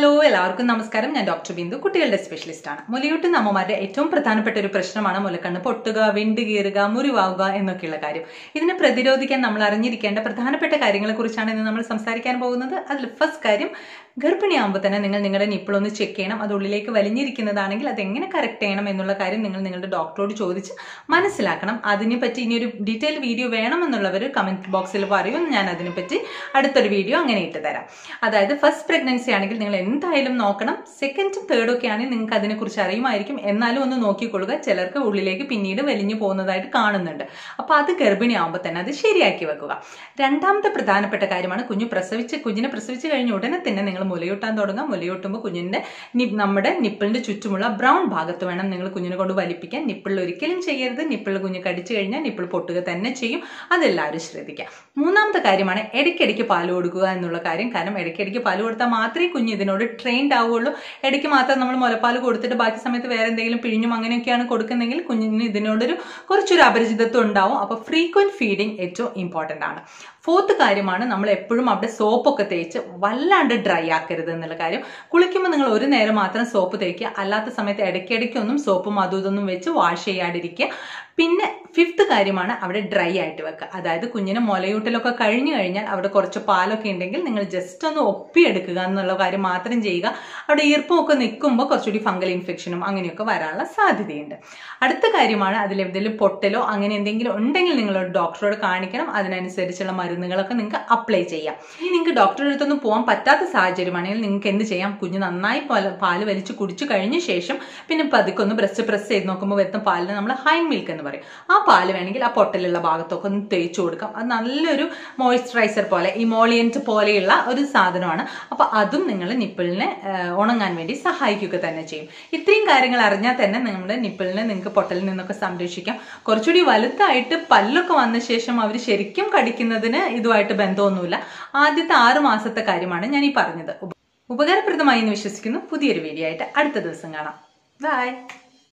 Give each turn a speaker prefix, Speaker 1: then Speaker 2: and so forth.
Speaker 1: hello എല്ലാവർക്കും നമസ്കാരം ഞാൻ ഡോക്ടർ ബിന്ദു കുട്ടികളുടെ സ്പെഷ്യലിസ്റ്റ് ആണ് മുലയൂട്ടുന്ന അമ്മമാരുടെ ഏറ്റവും പ്രധാനപ്പെട്ട ഒരു പ്രശ്നമാണ് മുലക്കണ്ണ് പൊട്ടുക വിണ്ട് കീറുക മുറിവാവുക എന്നൊക്കെയുള്ള കാര്യം ഇതിനെ പ്രതിരോധിക്കാൻ നമ്മൾ അറിഞ്ഞിരിക്കേണ്ട പ്രധാനപ്പെട്ട കാര്യങ്ങളെ കുറിച്ചാണ് ഇന്ന് നമ്മൾ സംസാരിക്കാൻ പോകുന്നത് അതിൽ ഫസ്റ്റ് കാര്യം ഗർഭിണിയാകുമ്പോൾ തന്നെ നിങ്ങൾ നിങ്ങളുടെ നിപ്പിൾ ഒന്ന് ചെക്ക് ചെയ്യണം അത് ഉള്ളിലേക്ക് വലിഞ്ഞിരിക്കുന്നതാണെങ്കിൽ അത് എങ്ങനെ കറക്റ്റ് ചെയ്യണം എന്നുള്ള കാര്യം നിങ്ങൾ നിങ്ങളുടെ ഡോക്ടറോട് ചോദിച്ച് മനസ്സിലാക്കണം അതിനെപ്പറ്റി ഇനി ഒരു ഡീറ്റെയിൽ വീഡിയോ വേണമെന്നുള്ളവർ കമന്റ് ബോക്സിൽ പറയും ഞാൻ അതിനെപ്പറ്റി അടുത്തൊരു വീഡിയോ അങ്ങനെ ഇട്ട് തരാം അതായത് ഫസ്റ്റ് പ്രഗ്നൻസി ആണെങ്കിൽ നിങ്ങൾ എന്തായാലും നോക്കണം സെക്കൻഡും തേർഡും ഒക്കെ ആണെങ്കിൽ നിങ്ങൾക്ക് അതിനെക്കുറിച്ച് അറിയുമായിരിക്കും എന്നാലും ഒന്ന് നോക്കിക്കൊള്ളുക ചിലർക്ക് ഉള്ളിലേക്ക് പിന്നീട് വലിഞ്ഞു പോകുന്നതായിട്ട് കാണുന്നുണ്ട് അപ്പോൾ അത് ഗർഭിണിയാവുമ്പോൾ തന്നെ അത് ശരിയാക്കി വെക്കുക രണ്ടാമത്തെ പ്രധാനപ്പെട്ട കാര്യമാണ് കുഞ്ഞു പ്രസവിച്ച് കുഞ്ഞിനെ പ്രസവിച്ച് കഴിഞ്ഞ ഉടനെ തന്നെ നിങ്ങൾ മുലയൂട്ടാൻ തുടങ്ങുക മുലയൂട്ടുമ്പോൾ കുഞ്ഞിന്റെ നി- നമ്മുടെ നിപ്പിളിന്റെ ചുറ്റുമുള്ള ബ്രൗൺ ഭാഗത്ത് വേണം നിങ്ങൾ കുഞ്ഞിനെ കൊണ്ട് വലിപ്പിക്കാൻ നിപ്പിളിൽ ഒരിക്കലും ചെയ്യരുത് നിപ്പിളിൽ കുഞ്ഞ് കടിച്ചു കഴിഞ്ഞാൽ നിപ്പിൾ പൊട്ടുക തന്നെ ചെയ്യും അതെല്ലാവരും ശ്രദ്ധിക്കുക മൂന്നാമത്തെ കാര്യമാണ് ഇടയ്ക്കിടയ്ക്ക് പാല് കൊടുക്കുക എന്നുള്ള കാര്യം കാരണം ഇടയ്ക്കിടയ്ക്ക് പാല് കൊടുത്താൽ മാത്രമേ കുഞ്ഞ് ഇതിനോട് ട്രെയിൻഡ് ആവുകയുള്ളൂ ഇടയ്ക്ക് മാത്രം നമ്മൾ മുലപ്പാൽ കൊടുത്തിട്ട് ബാക്കി സമയത്ത് വേറെ എന്തെങ്കിലും പിഴിഞ്ഞും അങ്ങനെയൊക്കെയാണ് കൊടുക്കുന്നതെങ്കിൽ കുഞ്ഞിന് ഇതിനോടൊരു കുറച്ചൊരു അപരിചിതത്വം ഉണ്ടാവും അപ്പോൾ ഫ്രീക്വന്റ് ഫീഡിങ് ഏറ്റവും ഇമ്പോർട്ടൻ്റ് ആണ് ഫോർത്ത് കാര്യമാണ് നമ്മൾ എപ്പോഴും അവിടെ സോപ്പൊക്കെ തേച്ച് വല്ലാണ്ട് ഡ്രൈ ആക്കരുത് എന്നുള്ള കാര്യം കുളിക്കുമ്പോൾ നിങ്ങൾ ഒരു നേരം മാത്രം സോപ്പ് തേക്കുക അല്ലാത്ത സമയത്ത് ഇടയ്ക്കിടയ്ക്കൊന്നും സോപ്പും അതും ഇതൊന്നും വെച്ച് വാഷ് ചെയ്യാതിരിക്കുക പിന്നെ ഫിഫ്ത്ത് കാര്യമാണ് അവിടെ ഡ്രൈ ആയിട്ട് വെക്കുക അതായത് കുഞ്ഞിന് മുലയൂട്ടലൊക്കെ കഴിഞ്ഞു കഴിഞ്ഞാൽ അവിടെ കുറച്ച് പാലൊക്കെ ഉണ്ടെങ്കിൽ നിങ്ങൾ ജസ്റ്റ് ഒന്ന് ഒപ്പിയെടുക്കുക എന്നുള്ള കാര്യം മാത്രം ചെയ്യുക അവിടെ ഈർപ്പമൊക്കെ നിൽക്കുമ്പോൾ കുറച്ചുകൂടി ഫംഗൽ ഇൻഫെക്ഷനും അങ്ങനെയൊക്കെ വരാനുള്ള സാധ്യതയുണ്ട് അടുത്ത കാര്യമാണ് അതിൽ എന്തെങ്കിലും പൊട്ടലോ അങ്ങനെ എന്തെങ്കിലും ഉണ്ടെങ്കിൽ നിങ്ങൾ ഒരു ഡോക്ടറോട് കാണിക്കണം അതിനനുസരിച്ചുള്ള മരുന്നുകളൊക്കെ നിങ്ങൾക്ക് അപ്ലൈ ചെയ്യാം ഇനി നിങ്ങൾക്ക് ഡോക്ടറുടെ അടുത്തൊന്നും പോകാൻ പറ്റാത്ത സാഹചര്യമാണെങ്കിൽ നിങ്ങൾക്ക് എന്ത് ചെയ്യാം കുഞ്ഞ് നന്നായി പാല് പാല് വലിച്ച് കുടിച്ചു കഴിഞ്ഞ ശേഷം പിന്നെ പതുക്കെ ഒന്ന് ബ്രസ്റ്റ് പ്രസ് ചെയ്ത് നോക്കുമ്പോൾ വരുന്ന പാലിന് നമ്മൾ ഹൈൻ മിൽക്ക് എന്ന് പറയും ആ പാല് വേണമെങ്കിൽ ആ പൊട്ടലുള്ള ഭാഗത്തൊക്കെ ഒന്ന് തേച്ച് കൊടുക്കാം അത് നല്ലൊരു മോയ്സ്ചറൈസർ പോലെ ഇമോളിയൻറ്റ് പോലെയുള്ള ഒരു സാധനമാണ് അപ്പോൾ അതും നിങ്ങൾ നിപ്പിളിനെ ഉണങ്ങാൻ വേണ്ടി സഹായിക്കുക തന്നെ ചെയ്യും ഇത്രയും കാര്യങ്ങൾ അറിഞ്ഞാൽ തന്നെ നമ്മുടെ നിപ്പിളിനെ നിങ്ങൾക്ക് പൊട്ടലിൽ നിന്നൊക്കെ സംരക്ഷിക്കാം കുറച്ചുകൂടി വലുതായിട്ട് പല്ലൊക്കെ വന്ന ശേഷം അവർ ശരിക്കും കടിക്കുന്നതിന് ഇതുമായിട്ട് ബന്ധമൊന്നുമില്ല ആദ്യത്തെ ആറ് മാസത്തെ കാര്യമാണ് ഞാൻ ഈ പറഞ്ഞത് ഉപ- ഉപകാരപ്രദമായി എന്ന് വിശ്വസിക്കുന്നു പുതിയൊരു വീഡിയോ ആയിട്ട് അടുത്ത ദിവസം കാണാം ബൈ